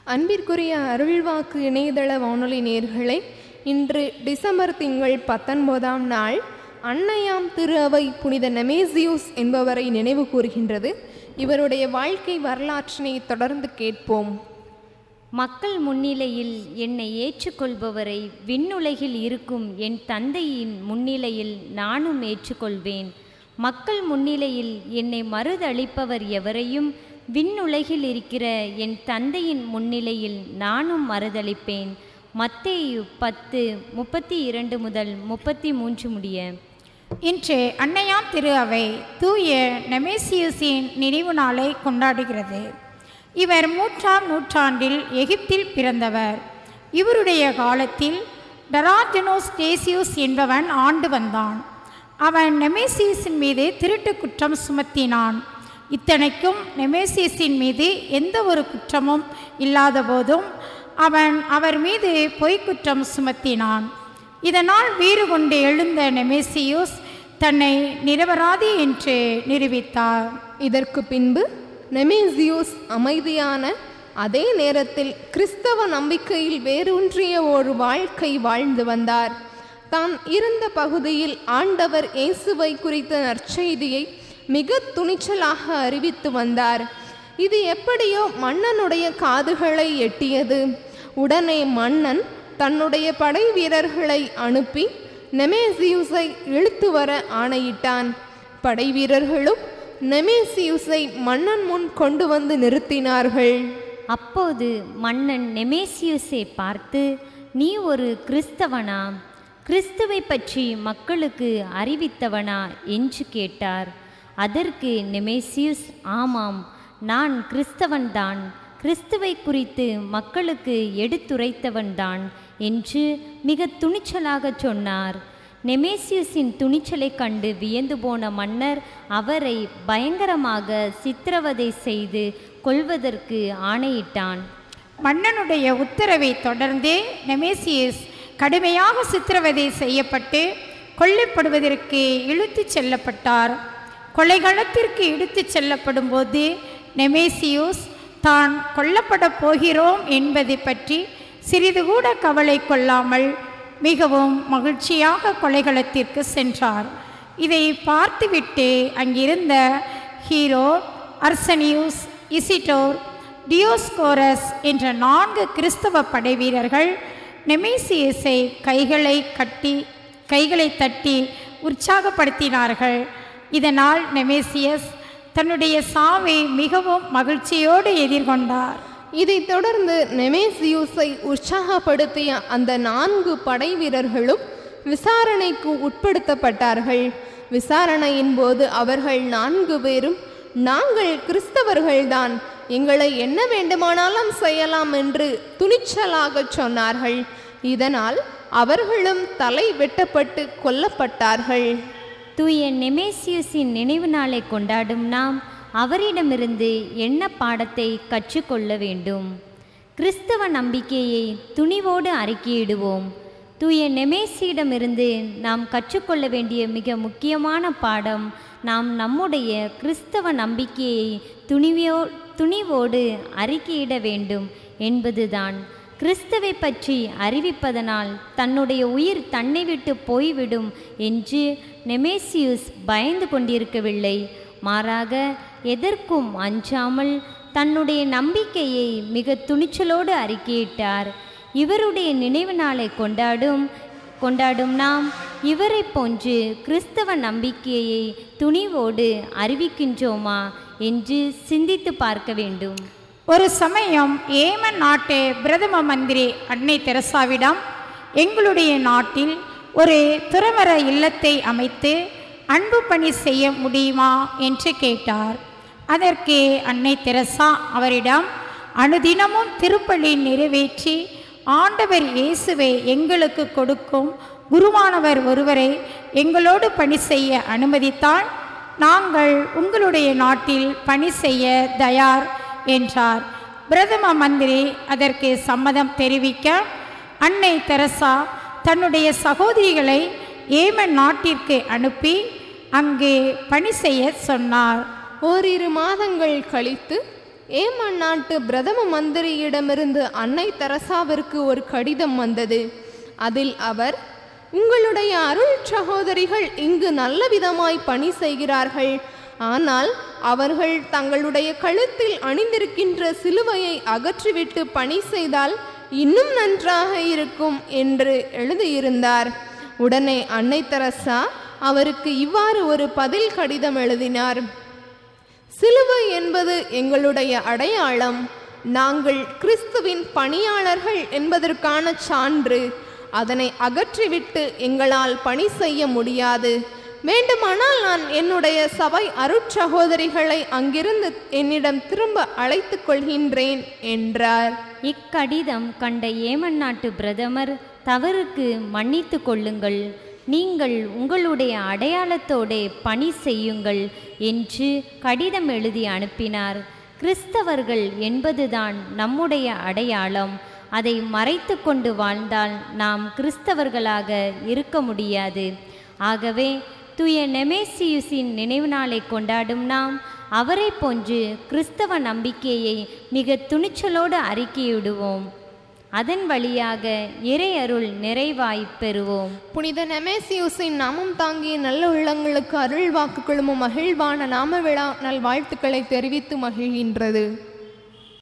அன்பிற்குரிய அருள்வாக்கு இணையதள வானொலி நேர்களே இன்று டிசம்பர் திங்கள் பத்தொன்பதாம் நாள் அன்னையாம் திரு அவை புனித நெமேசியூஸ் என்பவரை நினைவு கூறுகின்றது இவருடைய வாழ்க்கை வரலாற்றினை தொடர்ந்து கேட்போம் மக்கள் முன்னிலையில் என்னை ஏற்றுக்கொள்பவரை விண்ணுலகில் இருக்கும் என் தந்தையின் முன்னிலையில் நானும் ஏற்றுக்கொள்வேன் மக்கள் முன்னிலையில் என்னை மறுதளிப்பவர் எவரையும் விண்ணுலகில் இருக்கிற என் தந்தையின் முன்னிலையில் நானும் மறுதளிப்பேன் மத்தேயு பத்து முப்பத்தி இரண்டு முதல் முப்பத்தி மூன்று முடிய இன்று அன்னையாம் திரு அவை தூய நெமேசியஸின் நினைவு நாளை கொண்டாடுகிறது இவர் மூன்றாம் நூற்றாண்டில் எகிப்தில் பிறந்தவர் இவருடைய காலத்தில் டராஜனோஸ் டேசியூஸ் என்பவன் ஆண்டு வந்தான் அவன் நெமேசியஸின் மீது திருட்டு குற்றம் சுமத்தினான் இத்தனைக்கும் நெமேசியஸின் மீது எந்த ஒரு குற்றமும் இல்லாத போதும் அவன் அவர் மீது பொய்க்குற்றம் சுமத்தினான் இதனால் வீறு கொண்டு எழுந்த நெமேசியூஸ் தன்னை நிரபராதி என்று நிரூபித்தார் இதற்கு பின்பு நெமேசியூஸ் அமைதியான அதே நேரத்தில் கிறிஸ்தவ நம்பிக்கையில் வேரூன்றிய ஒரு வாழ்க்கை வாழ்ந்து வந்தார் தான் இருந்த பகுதியில் ஆண்டவர் இயேசுவை குறித்த நற்செய்தியை மிக துணிச்சலாக அறிவித்து வந்தார் இது எப்படியோ மன்னனுடைய காதுகளை எட்டியது உடனே மன்னன் தன்னுடைய படை வீரர்களை அனுப்பி நெமேசியூஸை இழுத்து வர ஆணையிட்டான் படை வீரர்களும் நெமேசியூஸை மன்னன் முன் கொண்டு வந்து நிறுத்தினார்கள் அப்போது மன்னன் நெமேசியுஸை பார்த்து நீ ஒரு கிறிஸ்தவனா கிறிஸ்துவை பற்றி மக்களுக்கு அறிவித்தவனா என்று கேட்டார் அதற்கு நெமேசியுஸ் ஆமாம் நான் கிறிஸ்தவன்தான் கிறிஸ்துவை குறித்து மக்களுக்கு எடுத்துரைத்தவன்தான் என்று மிக துணிச்சலாகச் சொன்னார் நெமேசியஸின் துணிச்சலைக் கண்டு வியந்து போன மன்னர் அவரை பயங்கரமாக சித்திரவதை செய்து கொல்வதற்கு ஆணையிட்டான் மன்னனுடைய உத்தரவை தொடர்ந்து நெமேசியஸ் கடுமையாக சித்திரவதை செய்யப்பட்டு கொல்லப்படுவதற்கு இழுத்துச் செல்லப்பட்டார் கொலைகளத்திற்கு இழுத்துச் செல்லப்படும் போது நெமேசியூஸ் தான் கொல்லப்பட போகிறோம் என்பதை பற்றி சிறிது கூட கவலை கொள்ளாமல் மிகவும் மகிழ்ச்சியாக கொலைகளத்திற்கு சென்றார் இதை பார்த்துவிட்டு அங்கிருந்த ஹீரோ அர்சனியூஸ் இசிட்டோர் டியோஸ்கோரஸ் என்ற நான்கு கிறிஸ்தவ படை வீரர்கள் நெமேசியஸை கைகளை கட்டி கைகளை தட்டி உற்சாகப்படுத்தினார்கள் இதனால் நெமேசியஸ் தன்னுடைய சாவை மிகவும் மகிழ்ச்சியோடு எதிர்கொண்டார் இதைத் தொடர்ந்து நெமேசியூஸை உற்சாகப்படுத்திய அந்த நான்கு படை வீரர்களும் விசாரணைக்கு உட்படுத்தப்பட்டார்கள் விசாரணையின் போது அவர்கள் நான்கு பேரும் நாங்கள் கிறிஸ்தவர்கள்தான் எங்களை என்ன வேண்டுமானாலும் செய்யலாம் என்று துணிச்சலாகச் சொன்னார்கள் இதனால் அவர்களும் தலை வெட்டப்பட்டு கொல்லப்பட்டார்கள் தூய நெமேசியஸின் நினைவு நாளை கொண்டாடும் நாம் அவரிடமிருந்து என்ன பாடத்தை கற்றுக்கொள்ள வேண்டும் கிறிஸ்தவ நம்பிக்கையை துணிவோடு அறிக்கையிடுவோம் தூய நெமேசியிடமிருந்து நாம் கற்றுக்கொள்ள வேண்டிய மிக முக்கியமான பாடம் நாம் நம்முடைய கிறிஸ்தவ நம்பிக்கையை துணிவோ துணிவோடு அறிக்கையிட வேண்டும் என்பதுதான் கிறிஸ்துவை பற்றி அறிவிப்பதனால் தன்னுடைய உயிர் தன்னை விட்டு போய்விடும் என்று நெமேசியுஸ் பயந்து கொண்டிருக்கவில்லை மாறாக எதற்கும் அஞ்சாமல் தன்னுடைய நம்பிக்கையை மிக துணிச்சலோடு அறிக்கையிட்டார் இவருடைய நினைவு நாளை கொண்டாடும் கொண்டாடும் நாம் இவரை போன்று கிறிஸ்தவ நம்பிக்கையை துணிவோடு அறிவிக்கின்றோமா என்று சிந்தித்து பார்க்க வேண்டும் ஒரு சமயம் ஏமன் நாட்டு பிரதம மந்திரி அன்னை தெரசாவிடம் எங்களுடைய நாட்டில் ஒரு துறவர இல்லத்தை அமைத்து அன்பு பணி செய்ய முடியுமா என்று கேட்டார் அதற்கு அன்னை தெரசா அவரிடம் அனுதினமும் திருப்பலி நிறைவேற்றி ஆண்டவர் இயேசுவை எங்களுக்கு கொடுக்கும் குருவானவர் ஒருவரை எங்களோடு பணி செய்ய அனுமதித்தால் நாங்கள் உங்களுடைய நாட்டில் பணி செய்ய தயார் என்றார் பிரதம மந்திரி அதற்கு சம்மதம் தெரிவிக்க அன்னை தெரசா தன்னுடைய சகோதரிகளை ஏமன் நாட்டிற்கு அனுப்பி அங்கே பணி செய்ய சொன்னார் ஓரிரு மாதங்கள் கழித்து ஏமன் நாட்டு பிரதம மந்திரியிடமிருந்து அன்னை தெரசாவிற்கு ஒரு கடிதம் வந்தது அதில் அவர் உங்களுடைய அருள் சகோதரிகள் இங்கு நல்ல விதமாய் பணி செய்கிறார்கள் ஆனால் அவர்கள் தங்களுடைய கழுத்தில் அணிந்திருக்கின்ற சிலுவையை அகற்றிவிட்டு பணி செய்தால் இன்னும் நன்றாக இருக்கும் என்று எழுதியிருந்தார் உடனே அன்னை தெரசா அவருக்கு இவ்வாறு ஒரு பதில் கடிதம் எழுதினார் சிலுவை என்பது எங்களுடைய அடையாளம் நாங்கள் கிறிஸ்துவின் பணியாளர்கள் என்பதற்கான சான்று அதனை அகற்றிவிட்டு எங்களால் பணி செய்ய முடியாது வேண்டுமானால் நான் என்னுடைய சபை அருட்சகோதரிகளை அங்கிருந்து என்னிடம் திரும்ப அழைத்துக் கொள்கின்றேன் என்றார் இக்கடிதம் கண்ட ஏமன் நாட்டு பிரதமர் தவறுக்கு மன்னித்து கொள்ளுங்கள் நீங்கள் உங்களுடைய அடையாளத்தோடே பணி செய்யுங்கள் என்று கடிதம் எழுதி அனுப்பினார் கிறிஸ்தவர்கள் என்பதுதான் நம்முடைய அடையாளம் அதை மறைத்து கொண்டு வாழ்ந்தால் நாம் கிறிஸ்தவர்களாக இருக்க முடியாது ஆகவே தூய நெமேசியுஸின் நினைவு நாளை கொண்டாடும் நாம் அவரை போன்று கிறிஸ்தவ நம்பிக்கையை மிக துணிச்சலோடு அறிக்கையிடுவோம் அதன் வழியாக இறையருள் நிறைவாய் பெறுவோம் புனித நெமேசியூஸின் நாமம் தாங்கிய நல்ல உள்ளங்களுக்கு அருள் வாக்குகளும் மகிழ்வான நாம விழா நல்வாழ்த்துக்களை தெரிவித்து மகிழ்கின்றது